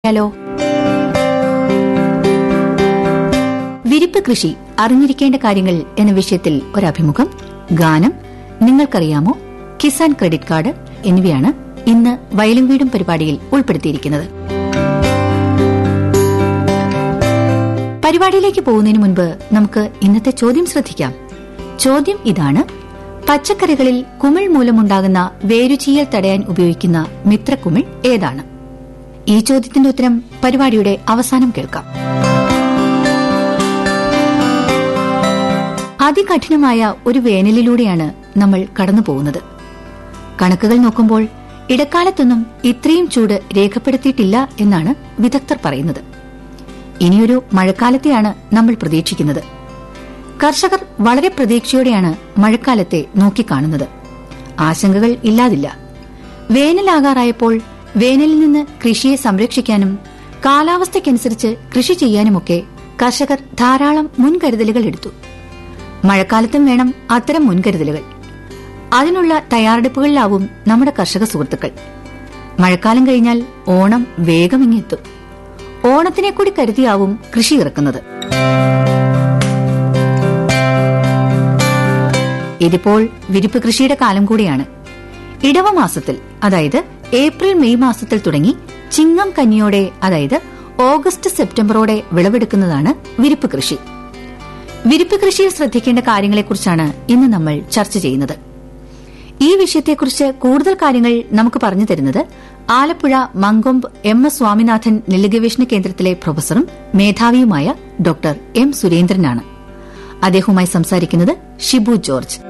Hello വിരിപ്പ് കൃഷി അറിഞ്ഞിരിക്കേണ്ട കാര്യങ്ങൾ എന്ന വിഷയത്തിൽ ഒരഭിമുഖം ഗാനം നിങ്ങൾക്കറിയാമോ കിസാൻ ക്രെഡിറ്റ് കാർഡ് എന്നിവയാണ് ഇന്ന് വയലും വീടും പരിപാടിയിൽ ഉൾപ്പെടുത്തിയിരിക്കുന്നത് പരിപാടിയിലേക്ക് പോകുന്നതിന് മുൻപ് നമുക്ക് ഇന്നത്തെ ചോദ്യം ശ്രദ്ധിക്കാം ചോദ്യം ഇതാണ് പച്ചക്കറികളിൽ കുമിൾ മൂലമുണ്ടാകുന്ന വേരുചീയൽ തടയാൻ ഉപയോഗിക്കുന്ന മിത്രക്കുമിൾ ഏതാണ് ഈ ചോദ്യത്തിന്റെ ഉത്തരം പരിപാടിയുടെ അവസാനം കേൾക്കാം അതികഠിനമായ ഒരു വേനലിലൂടെയാണ് നമ്മൾ കടന്നുപോകുന്നത് കണക്കുകൾ നോക്കുമ്പോൾ ഇടക്കാലത്തൊന്നും ഇത്രയും ചൂട് രേഖപ്പെടുത്തിയിട്ടില്ല എന്നാണ് വിദഗ്ധർ പറയുന്നത് ഇനിയൊരു മഴക്കാലത്തെയാണ് നമ്മൾ പ്രതീക്ഷിക്കുന്നത് കർഷകർ വളരെ പ്രതീക്ഷയോടെയാണ് മഴക്കാലത്തെ നോക്കിക്കാണുന്നത് ആശങ്കകൾ ഇല്ലാതില്ല വേനലാകാറായപ്പോൾ വേനലിൽ നിന്ന് കൃഷിയെ സംരക്ഷിക്കാനും കാലാവസ്ഥയ്ക്കനുസരിച്ച് കൃഷി ചെയ്യാനുമൊക്കെ കർഷകർ ധാരാളം മുൻകരുതലുകൾ എടുത്തു മഴക്കാലത്തും വേണം അത്തരം മുൻകരുതലുകൾ അതിനുള്ള തയ്യാറെടുപ്പുകളിലാവും നമ്മുടെ കർഷക സുഹൃത്തുക്കൾ മഴക്കാലം കഴിഞ്ഞാൽ ഓണം വേഗം ഇങ്ങെത്തും ഓണത്തിനെ കൂടി കരുതിയാവും കൃഷി ഇറക്കുന്നത് ഇതിപ്പോൾ വിരിപ്പ് കൃഷിയുടെ കാലം കൂടിയാണ് ഇടവമാസത്തിൽ അതായത് ഏപ്രിൽ മെയ് മാസത്തിൽ തുടങ്ങി ചിങ്ങം കന്നിയോടെ അതായത് ഓഗസ്റ്റ് സെപ്റ്റംബറോടെ വിളവെടുക്കുന്നതാണ് വിരിപ്പ് കൃഷി വിരിപ്പ് കൃഷിയിൽ ശ്രദ്ധിക്കേണ്ട കാര്യങ്ങളെക്കുറിച്ചാണ് ഇന്ന് നമ്മൾ ചർച്ച ചെയ്യുന്നത് ഈ വിഷയത്തെക്കുറിച്ച് കൂടുതൽ കാര്യങ്ങൾ നമുക്ക് പറഞ്ഞു തരുന്നത് ആലപ്പുഴ മങ്കൊമ്പ് എം എസ് സ്വാമിനാഥൻ നെല്ലുഗവേഷണ കേന്ദ്രത്തിലെ പ്രൊഫസറും മേധാവിയുമായ ഡോക്ടർ എം സുരേന്ദ്രനാണ് അദ്ദേഹവുമായി സംസാരിക്കുന്നത് ഷിബു ജോർജ്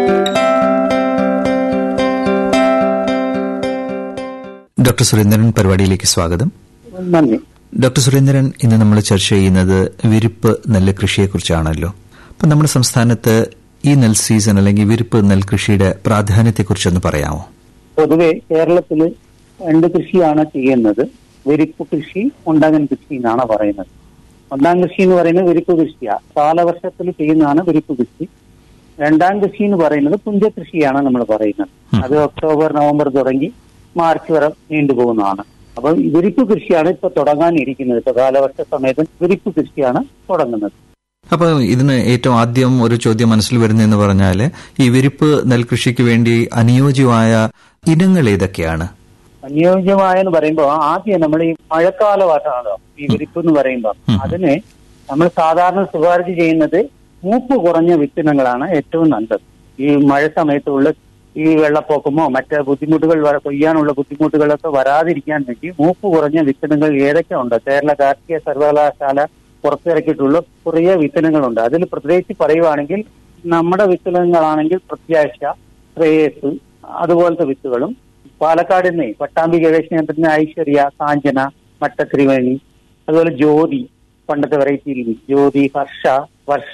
ഡോക്ടർ സുരേന്ദ്രൻ പരിപാടിയിലേക്ക് സ്വാഗതം നന്ദി ഡോക്ടർ സുരേന്ദ്രൻ ഇന്ന് നമ്മൾ ചർച്ച ചെയ്യുന്നത് വിരിപ്പ് നെല്ല് കൃഷിയെക്കുറിച്ചാണല്ലോ അപ്പം നമ്മുടെ സംസ്ഥാനത്ത് ഈ നെൽ സീസൺ അല്ലെങ്കിൽ വിരിപ്പ് നെൽകൃഷിയുടെ പ്രാധാന്യത്തെക്കുറിച്ചൊന്ന് പറയാമോ പൊതുവെ കേരളത്തിൽ രണ്ട് കൃഷിയാണ് ചെയ്യുന്നത് വിരിപ്പ് കൃഷി ഉണ്ടാകൻ കൃഷി എന്നാണ് പറയുന്നത് ഒന്നാം കൃഷി എന്ന് പറയുന്നത് വിരിപ്പ് കൃഷിയാണ് കാലവർഷത്തിൽ ചെയ്യുന്നതാണ് വിരിപ്പ് കൃഷി രണ്ടാം കൃഷി എന്ന് പറയുന്നത് പുഞ്ചകൃഷിയാണ് നമ്മൾ പറയുന്നത് അത് ഒക്ടോബർ നവംബർ തുടങ്ങി മാർച്ച് വരെ നീണ്ടുപോകുന്നതാണ് അപ്പൊ വിരിപ്പ് കൃഷിയാണ് ഇപ്പൊ തുടങ്ങാനിരിക്കുന്നത് ഇപ്പൊ കാലവർഷ സമയത്ത് വിരിപ്പ് കൃഷിയാണ് തുടങ്ങുന്നത് അപ്പൊ ഇതിന് ഏറ്റവും ആദ്യം ഒരു ചോദ്യം മനസ്സിൽ വരുന്നതെന്ന് പറഞ്ഞാൽ ഈ വിരിപ്പ് നെൽകൃഷിക്ക് വേണ്ടി അനുയോജ്യമായ ഇനങ്ങൾ ഏതൊക്കെയാണ് അനുയോജ്യമായെന്ന് പറയുമ്പോൾ ആദ്യം നമ്മൾ ഈ മഴക്കാലമായിട്ടാണല്ലോ ഈ വിരിപ്പ് എന്ന് പറയുമ്പോൾ അതിന് നമ്മൾ സാധാരണ ശുപാർശ ചെയ്യുന്നത് മൂപ്പ് കുറഞ്ഞ വിത്തിനങ്ങളാണ് ഏറ്റവും നല്ലത് ഈ മഴ സമയത്തുള്ള ഈ വെള്ളപ്പൊക്കമോ മറ്റ് ബുദ്ധിമുട്ടുകൾ വര- കൊയ്യാനുള്ള ബുദ്ധിമുട്ടുകളൊക്കെ വരാതിരിക്കാൻ വേണ്ടി മൂപ്പ് കുറഞ്ഞ വിത്തനങ്ങൾ ഏതൊക്കെ ഉണ്ട് കേരള കാർഷിക സർവകലാശാല പുറത്തിറക്കിയിട്ടുള്ള കുറേ വിത്തനങ്ങളുണ്ട് അതിൽ പ്രത്യേകിച്ച് പറയുവാണെങ്കിൽ നമ്മുടെ വിത്തനങ്ങളാണെങ്കിൽ പ്രത്യാശ ശ്രേയസ് അതുപോലത്തെ വിത്തുകളും പാലക്കാട് നിന്ന് പട്ടാമ്പി ഗവേഷണ കേന്ദ്രത്തിന് ഐശ്വര്യ കാഞ്ചന മട്ടത്രിവേണി അതുപോലെ ജ്യോതി പണ്ടത്തെ വെറൈറ്റി ജ്യോതി ഹർഷ വർഷ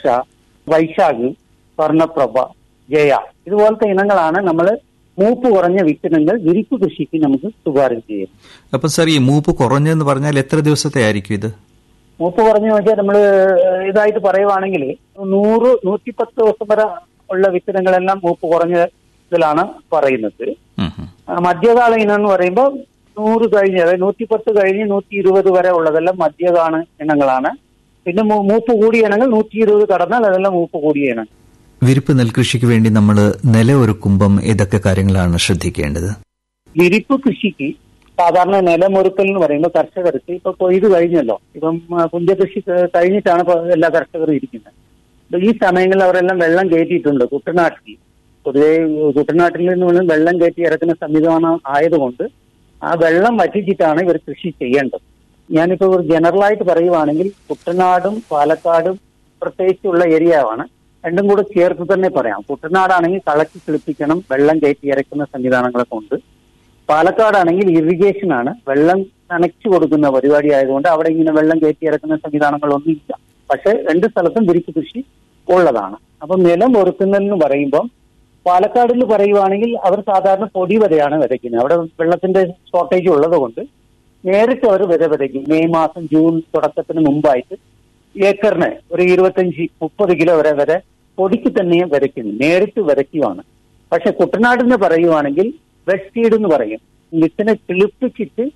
വൈശാഖ് സ്വർണപ്രഭ ജയ ഇതുപോലത്തെ ഇനങ്ങളാണ് നമ്മൾ മൂപ്പ് കുറഞ്ഞ വിത്തിനങ്ങൾ വിരിപ്പ് കൃഷിക്ക് നമുക്ക് ശുപാർശ ചെയ്യും അപ്പം സാർ ഈ മൂപ്പ് കുറഞ്ഞെന്ന് പറഞ്ഞാൽ എത്ര ദിവസത്തെ ആയിരിക്കും ഇത് മൂപ്പ് കുറഞ്ഞു വെച്ചാൽ നമ്മൾ ഇതായിട്ട് പറയുവാണെങ്കിൽ നൂറ് നൂറ്റിപ്പത്ത് ദിവസം വരെ ഉള്ള വിത്തിനങ്ങളെല്ലാം മൂപ്പ് കുറഞ്ഞ ഇതിലാണ് പറയുന്നത് ഉം, ഉം. ആ, മധ്യകാല ഇനം എന്ന് പറയുമ്പോൾ നൂറ് കഴിഞ്ഞ് അതായത് നൂറ്റിപ്പത്ത് കഴിഞ്ഞ് നൂറ്റി ഇരുപത് വരെ ഉള്ളതെല്ലാം മധ്യകാല ഇനങ്ങളാണ് പിന്നെ മൂ- മൂപ്പ് കൂടിയ ഇനങ്ങൾ നൂറ്റി ഇരുപത് കടന്നാൽ അതെല്ലാം മൂപ്പ് കൂടിയ ഇനങ്ങൾ വിരിപ്പ് നെൽകൃഷിക്ക് വേണ്ടി നമ്മൾ നില ഒരുക്കുമ്പം ഏതൊക്കെ കാര്യങ്ങളാണ് ശ്രദ്ധിക്കേണ്ടത് വിരിപ്പ് കൃഷിക്ക് സാധാരണ നിലമൊരുക്കൽ എന്ന് പറയുമ്പോൾ കർഷകർക്ക് ഇപ്പൊ കൊയ്ത് കഴിഞ്ഞല്ലോ ഇപ്പം ആ, പുഞ്ചകൃഷി ക- കഴിഞ്ഞിട്ടാണ് ഇപ്പൊ എല്ലാ കർഷകരും ഇരിക്കുന്നത് അപ്പൊ ഈ സമയങ്ങളിൽ അവരെല്ലാം വെള്ളം കയറ്റിയിട്ടുണ്ട് കുട്ടനാട്ടിൽ പൊതുവെ കുട്ടനാട്ടിൽ നിന്ന് വെള്ളം കയറ്റി ഇറക്കുന്ന സംവിധാനം ആയതുകൊണ്ട് ആ വെള്ളം വറ്റിച്ചിട്ടാണ് ഇവർ കൃഷി ചെയ്യേണ്ടത് ഞാനിപ്പോ ഒരു ജനറലായിട്ട് പറയുവാണെങ്കിൽ കുട്ടനാടും പാലക്കാടും പ്രത്യേകിച്ചുള്ള ഏരിയയാണ് രണ്ടും കൂടെ ചേർത്ത് തന്നെ പറയാം കുട്ടനാടാണെങ്കിൽ കളക്കി കിളിപ്പിക്കണം വെള്ളം കയറ്റി ഇറക്കുന്ന സംവിധാനങ്ങളൊക്കെ ഉണ്ട് പാലക്കാടാണെങ്കിൽ ഇറിഗേഷൻ ആണ് വെള്ളം നനച്ചു കൊടുക്കുന്ന പരിപാടി ആയതുകൊണ്ട് അവിടെ ഇങ്ങനെ വെള്ളം കയറ്റി ഇറക്കുന്ന സംവിധാനങ്ങളൊന്നും ഇല്ല പക്ഷെ രണ്ട് സ്ഥലത്തും വിരിപ്പ് കൃഷി ഉള്ളതാണ് അപ്പൊ നിലം ഒരുക്കുന്നതെന്ന് പറയുമ്പോൾ പാലക്കാടിൽ പറയുവാണെങ്കിൽ അവർ സാധാരണ പൊടി വരെയാണ് വിതയ്ക്കുന്നത് അവിടെ വെള്ളത്തിന്റെ ഷോർട്ടേജ് ഉള്ളത് കൊണ്ട് നേരിട്ട് അവർ വിത വിതയ്ക്കും മെയ് മാസം ജൂൺ തുടക്കത്തിന് മുമ്പായിട്ട് ഏക്കറിന് ഒരു ഇരുപത്തഞ്ച് മുപ്പത് കിലോ വരെ വരെ പൊടിക്ക് തന്നെ വിതയ്ക്കുന്നു നേരിട്ട് വിതയ്ക്കുവാണ് പക്ഷെ കുട്ടനാടിന് പറയുവാണെങ്കിൽ വെറ്റ് സീഡ് എന്ന് പറയും വിത്തിനെ കിളിപ്പിച്ചിട്ട്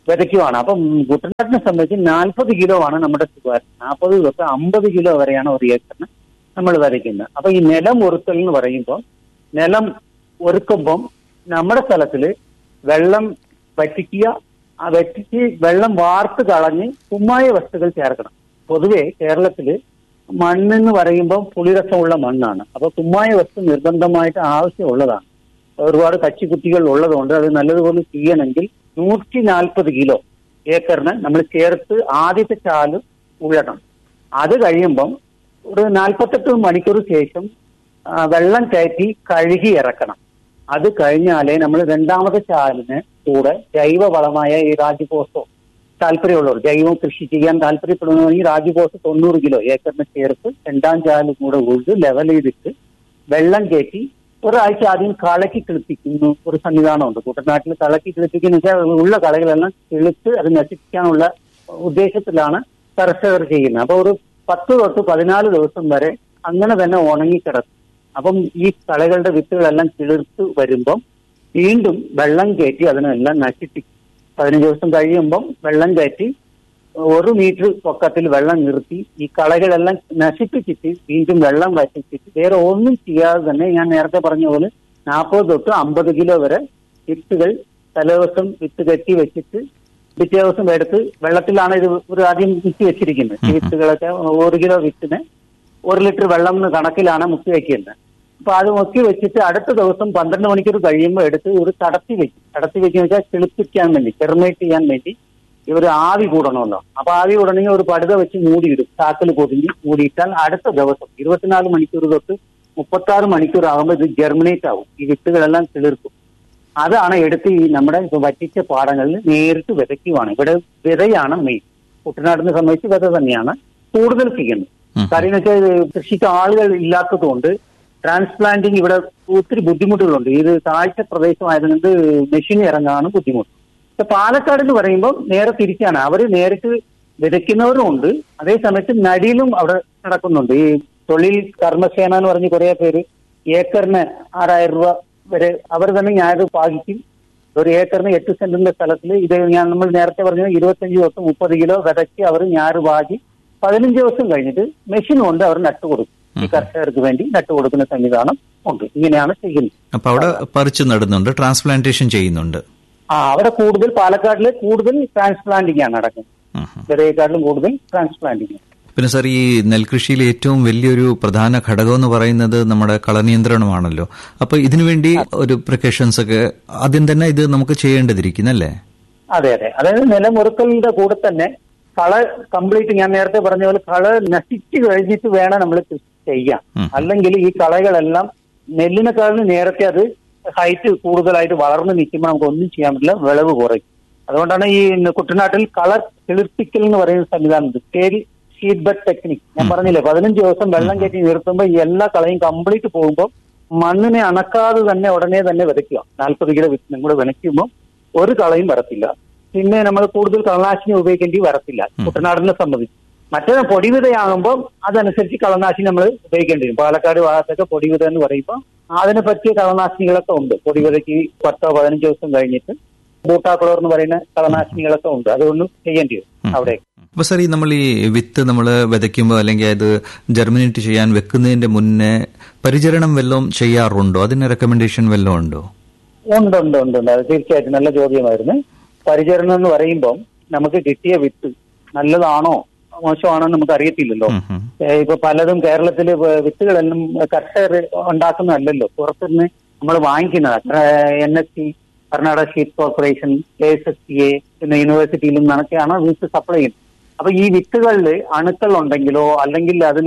വിതയ്ക്കുവാണ് അപ്പം കുട്ടനാട്ടിനെ സംബന്ധിച്ച് നാൽപ്പത് കിലോ ആണ് നമ്മുടെ ശുപാർശ നാൽപ്പത് തൊട്ട് അമ്പത് കിലോ വരെയാണ് ഒരു ഏക്കറിന് നമ്മൾ വിതയ്ക്കുന്നത് അപ്പൊ ഈ നിലം ഒരുക്കൽ എന്ന് പറയുമ്പോൾ നിലം ഒരുക്കുമ്പം നമ്മുടെ സ്ഥലത്തില് വെള്ളം വറ്റിക്കുക ആ വറ്റിച്ച് വെള്ളം വാർത്ത് കളഞ്ഞ് കുമ്മായ വസ്തുക്കൾ ചേർക്കണം പൊതുവെ കേരളത്തില് മണ്ണെന്ന് പറയുമ്പോൾ പുളിരസമുള്ള മണ്ണാണ് അപ്പൊ കുമ്മായ വസ്തു നിർബന്ധമായിട്ട് ആവശ്യമുള്ളതാണ് ഒരുപാട് കച്ചിക്കുട്ടികൾ ഉള്ളതുകൊണ്ട് അത് നല്ലതുപോലെ ചെയ്യണമെങ്കിൽ നൂറ്റി നാൽപ്പത് കിലോ ഏക്കറിന് നമ്മൾ ചേർത്ത് ആദ്യത്തെ ചാല് ഉഴണം അത് കഴിയുമ്പം ഒരു നാൽപ്പത്തെട്ട് മണിക്കൂർ ശേഷം ആ, വെള്ളം കയറ്റി കഴുകി ഇറക്കണം അത് കഴിഞ്ഞാലേ നമ്മൾ രണ്ടാമത്തെ ചാലിന് കൂടെ ജൈവ വളമായ ഈ രാജ്യപോസോ താല്പര്യമുള്ളവർ ജൈവം കൃഷി ചെയ്യാൻ താല്പര്യപ്പെടുന്നവർ ഈ രാജ്യപോസ് തൊണ്ണൂറ് കിലോ ഏക്കറിന് ചേർത്ത് രണ്ടാം ചാല് കൂടെ ഉഴുത് ലെവൽ ചെയ്തിട്ട് വെള്ളം കയറ്റി ഒരാഴ്ച ആദ്യം കളക്കി കിളിപ്പിക്കുന്നു ഒരു സംവിധാനമുണ്ട് കുട്ടനാട്ടിൽ കളക്കി കിളിപ്പിക്കുന്ന വെച്ചാൽ ഉള്ള കളകളെല്ലാം കിളിച്ച് അത് നശിപ്പിക്കാനുള്ള ഉദ്ദേശത്തിലാണ് കർഷകർ ചെയ്യുന്നത് അപ്പൊ ഒരു പത്ത് തൊട്ട് പതിനാല് ദിവസം വരെ അങ്ങനെ തന്നെ ഉണങ്ങിക്കിടക്കും അപ്പം ഈ കളകളുടെ വിത്തുകളെല്ലാം കിളിർത്ത് വരുമ്പം വീണ്ടും വെള്ളം കയറ്റി അതിനെല്ലാം നശിപ്പിക്കും പതിനഞ്ച് ദിവസം കഴിയുമ്പം വെള്ളം കയറ്റി ഒരു മീറ്റർ പൊക്കത്തിൽ വെള്ളം നിർത്തി ഈ കളകളെല്ലാം നശിപ്പിച്ചിട്ട് വീണ്ടും വെള്ളം വറ്റിച്ചിട്ട് വേറെ ഒന്നും ചെയ്യാതെ തന്നെ ഞാൻ നേരത്തെ പറഞ്ഞ പോലെ നാൽപ്പത് തൊട്ട് അമ്പത് കിലോ വരെ വിത്തുകൾ തലേദിവസം വിത്ത് കെട്ടി വെച്ചിട്ട് പിറ്റേ ദിവസം എടുത്ത് വെള്ളത്തിലാണ് ഇത് ഒരു ആദ്യം മുക്കി വെച്ചിരിക്കുന്നത് ഈ വിത്തുകളൊക്കെ ഒരു കിലോ വിത്തിന് ഒരു ലിറ്റർ വെള്ളം എന്ന കണക്കിലാണ് മുക്കി വെക്കുന്നത് അപ്പൊ അത് മുക്കി വെച്ചിട്ട് അടുത്ത ദിവസം പന്ത്രണ്ട് മണിക്കൂർ കഴിയുമ്പോൾ എടുത്ത് ഒരു തടത്തി വെക്കും തടത്തി വെക്കുന്ന വെച്ചാൽ കിളിപ്പിക്കാൻ വേണ്ടി ചെറുമേറ്റ് ചെയ്യാൻ വേണ്ടി ഇവർ ആവി കൂടണമല്ലോ അപ്പൊ ആവി കൂടണമെങ്കിൽ ഒരു പടുത വെച്ച് മൂടിയിടും ചാക്കിൽ പൊതിഞ്ഞ് മൂടിയിട്ടാൽ അടുത്ത ദിവസം ഇരുപത്തിനാല് മണിക്കൂർ തൊട്ട് മുപ്പത്തി ആറ് മണിക്കൂർ ആകുമ്പോൾ ഇത് ജെർമിനേറ്റ് ആവും ഈ വിത്തുകളെല്ലാം കിളിർക്കും അതാണ് എടുത്ത് ഈ നമ്മുടെ ഇപ്പൊ വറ്റിച്ച പാടങ്ങളിൽ നേരിട്ട് വിതയ്ക്കുവാണ് ഇവിടെ വിതയാണ് മെയിൻ കുട്ടനാടിനെ സംബന്ധിച്ച് വിത തന്നെയാണ് കൂടുതൽ ചെയ്യുന്നത് കാര്യം എന്ന് വെച്ചാൽ ഇത് കൃഷിക്ക് ആളുകൾ ഇല്ലാത്തതുകൊണ്ട് ട്രാൻസ്പ്ലാന്റിങ് ഇവിടെ ഒത്തിരി ബുദ്ധിമുട്ടുകളുണ്ട് ഇത് താഴ്ച പ്രദേശമായതുകൊണ്ട് മെഷീൻ ഇറങ്ങാനും ബുദ്ധിമുട്ട് ഇപ്പൊ പാലക്കാട് എന്ന് പറയുമ്പോൾ നേരെ തിരിച്ചാണ് അവര് നേരിട്ട് വിതയ്ക്കുന്നവരും ഉണ്ട് അതേ സമയത്ത് നടിയിലും അവിടെ നടക്കുന്നുണ്ട് ഈ തൊഴിൽ കർമ്മസേന എന്ന് പറഞ്ഞ് കുറെ പേര് ഏക്കറിന് ആറായിരം രൂപ വരെ അവർ തന്നെ ഞായത് പാകിക്കും ഒരു ഏക്കറിന് എട്ട് സെന്റിന്റെ സ്ഥലത്തിൽ ഇത് ഞാൻ നമ്മൾ നേരത്തെ പറഞ്ഞ ഇരുപത്തഞ്ച് തൊട്ട് മുപ്പത് കിലോ വിതയ്ക്ക് അവർ ഞാറ് പാകി പതിനഞ്ച് ദിവസം കഴിഞ്ഞിട്ട് മെഷീൻ കൊണ്ട് അവർ നട്ടു കൊടുക്കും ഈ കർഷകർക്ക് വേണ്ടി നട്ടു കൊടുക്കുന്ന സംവിധാനം ഉണ്ട് ഇങ്ങനെയാണ് ചെയ്യുന്നത് അപ്പൊ അവിടെ പറിച്ചു നടുന്നുണ്ട് ട്രാൻസ്പ്ലാന്റേഷൻ ചെയ്യുന്നുണ്ട് ആ അവിടെ കൂടുതൽ പാലക്കാട്ടില് കൂടുതൽ ട്രാൻസ്പ്ലാന്റിംഗ് ആണ് നടക്കുന്നത് ഉം ഉം. ചെറിയക്കാട്ടിലും കൂടുതൽ ട്രാൻസ്പ്ലാന്റിംഗ് പിന്നെ സാർ ഈ നെൽകൃഷിയിൽ ഏറ്റവും വലിയൊരു പ്രധാന ഘടകം എന്ന് പറയുന്നത് നമ്മുടെ കളനിയന്ത്രണമാണല്ലോ അപ്പൊ ഇതിനുവേണ്ടി ഒരു പ്രിക്കഷൻസ് ഒക്കെ ആദ്യം തന്നെ ഇത് നമുക്ക് ചെയ്യേണ്ടതിരിക്കുന്നല്ലേ അതെ അതെ അതായത് നിലമുറുക്കലിന്റെ കൂടെ തന്നെ കള കംപ്ലീറ്റ് ഞാൻ നേരത്തെ പറഞ്ഞ പോലെ കള നശിച്ചു കഴിഞ്ഞിട്ട് വേണം നമ്മൾ കൃഷി ചെയ്യാൻ ഉം. അല്ലെങ്കിൽ ഈ കളകളെല്ലാം നെല്ലിനെക്കാളിന് നേരത്തെ അത് ഹൈറ്റ് കൂടുതലായിട്ട് വളർന്നു നിൽക്കുമ്പോൾ നമുക്ക് ഒന്നും ചെയ്യാൻ പറ്റില്ല വിളവ് കുറയും അതുകൊണ്ടാണ് ഈ കുട്ടനാട്ടിൽ കളർ കിളിർപ്പിക്കൽ എന്ന് പറയുന്ന സംവിധാനം ഉണ്ട് സ്കേൽ ഷീറ്റ് ബെഡ് ടെക്നിക് ഞാൻ പറഞ്ഞില്ലേ പതിനഞ്ച് ദിവസം വെള്ളം കയറ്റി നിർത്തുമ്പോൾ ഈ എല്ലാ കളയും കംപ്ലീറ്റ് പോകുമ്പോൾ മണ്ണിനെ അണക്കാതെ തന്നെ ഉടനെ തന്നെ വിതയ്ക്കുക നാൽപ്പത് കിലോ വിത്തിനും കൂടെ വിതയ്ക്കുമ്പോൾ ഒരു കളയും വരത്തില്ല പിന്നെ നമ്മൾ കൂടുതൽ കളനാശിനി ഉപയോഗിക്കേണ്ടി വരത്തില്ല കുട്ടനാടിനെ സംബന്ധിച്ച് മറ്റേ പൊടിവിതയാകുമ്പോൾ അതനുസരിച്ച് കളനാശിനി നമ്മൾ ഉപയോഗിക്കേണ്ടി വരും പാലക്കാട് ഭാഗത്തൊക്കെ പൊടിവിത എന്ന് പറയുമ്പോൾ അതിനെ പറ്റിയ കളനാശിനികളൊക്കെ ഉണ്ട് പൊടിവിതയ്ക്ക് പത്തോ പതിനഞ്ചോ ദിവസം കഴിഞ്ഞിട്ട് ബൂട്ടാക്കുളർ എന്ന് പറയുന്ന കളനാശിനികളൊക്കെ ഉണ്ട് അതൊന്നും ചെയ്യേണ്ടി വരും അവിടെ അപ്പൊ സാർ ഈ നമ്മൾ ഈ വിത്ത് നമ്മൾ വിതയ്ക്കുമ്പോൾ അല്ലെങ്കിൽ അത് ജെർമിനേറ്റ് ചെയ്യാൻ വെക്കുന്നതിന്റെ മുന്നേ പരിചരണം വല്ലതും ചെയ്യാറുണ്ടോ അതിന് റെക്കമെൻഡേഷൻ വല്ലതും ഉണ്ടോ ഉണ്ട് ഉണ്ട് ഉണ്ട് ഉണ്ട് അത് തീർച്ചയായിട്ടും നല്ല ചോദ്യമായിരുന്നു പരിചരണം എന്ന് പറയുമ്പോൾ നമുക്ക് കിട്ടിയ വിത്ത് നല്ലതാണോ മോശമാണോ എന്ന് നമുക്ക് അറിയത്തില്ലല്ലോ ഉം ഉം. ഏഹ് ഇപ്പൊ പലതും കേരളത്തിൽ വിത്തുകളെല്ലാം കർഷകർ ഉണ്ടാക്കുന്നതല്ലല്ലോ പുറത്തുനിന്ന് നമ്മൾ വാങ്ങിക്കുന്നത് N S C Karnataka seed corporation K S S C A പിന്നെ യൂണിവേഴ്സിറ്റിയിൽ നിന്നൊക്കെയാണ് വിത്ത് സപ്ലൈ ചെയ്യുന്നത് അപ്പൊ ഈ വിത്തുകളിൽ അണുക്കൾ ഉണ്ടെങ്കിലോ അല്ലെങ്കിൽ അതിൽ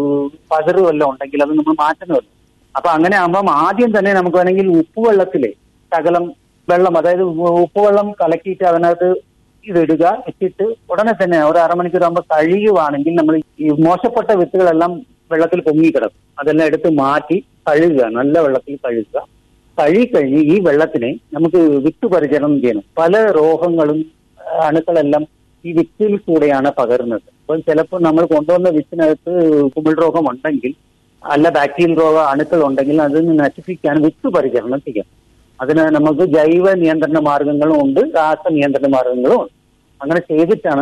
പകറ് വല്ലതും ഉണ്ടെങ്കിൽ അത് നമ്മൾ മാറ്റുന്നതല്ലോ അപ്പൊ അങ്ങനെ ആകുമ്പം ആദ്യം തന്നെ നമുക്ക് വേണമെങ്കിൽ ഉപ്പുവെള്ളത്തിലെ ശകലം വെള്ളം അതായത് ഉപ്പുവെള്ളം കലക്കിയിട്ട് അതിനകത്ത് ഇതിടുക ഇട്ടിട്ട് ഉടനെ തന്നെ ഒരു അരമണിക്കൂർ ആകുമ്പോൾ കഴുകുവാണെങ്കിൽ നമ്മൾ ഈ മോശപ്പെട്ട വിത്തുകളെല്ലാം വെള്ളത്തിൽ പൊങ്ങിക്കിടക്കും അതെല്ലാം എടുത്ത് മാറ്റി കഴുകുക നല്ല വെള്ളത്തിൽ കഴുകുക കഴുകിക്കഴിഞ്ഞ് ഈ വെള്ളത്തിനെ നമുക്ക് വിത്ത് പരിചരണം ചെയ്യണം പല രോഗങ്ങളും ആ, അണുക്കളെല്ലാം ഈ വിത്തിൽ കൂടെയാണ് പകരുന്നത് അപ്പോൾ ചിലപ്പോൾ നമ്മൾ കൊണ്ടുവന്ന വിത്തിനകത്ത് കുമിൾ രോഗം ഉണ്ടെങ്കിൽ അല്ല ബാക്ടീരിയൽ രോഗ അണുക്കൾ ഉണ്ടെങ്കിൽ അതിന് നശിപ്പിക്കാൻ വിത്ത് പരിചരണം ചെയ്യാം അതിന് നമുക്ക് ജൈവ നിയന്ത്രണ മാർഗങ്ങളും ഉണ്ട് രാസ നിയന്ത്രണ മാർഗങ്ങളും ഉണ്ട് അങ്ങനെ ചെയ്തിട്ടാണ്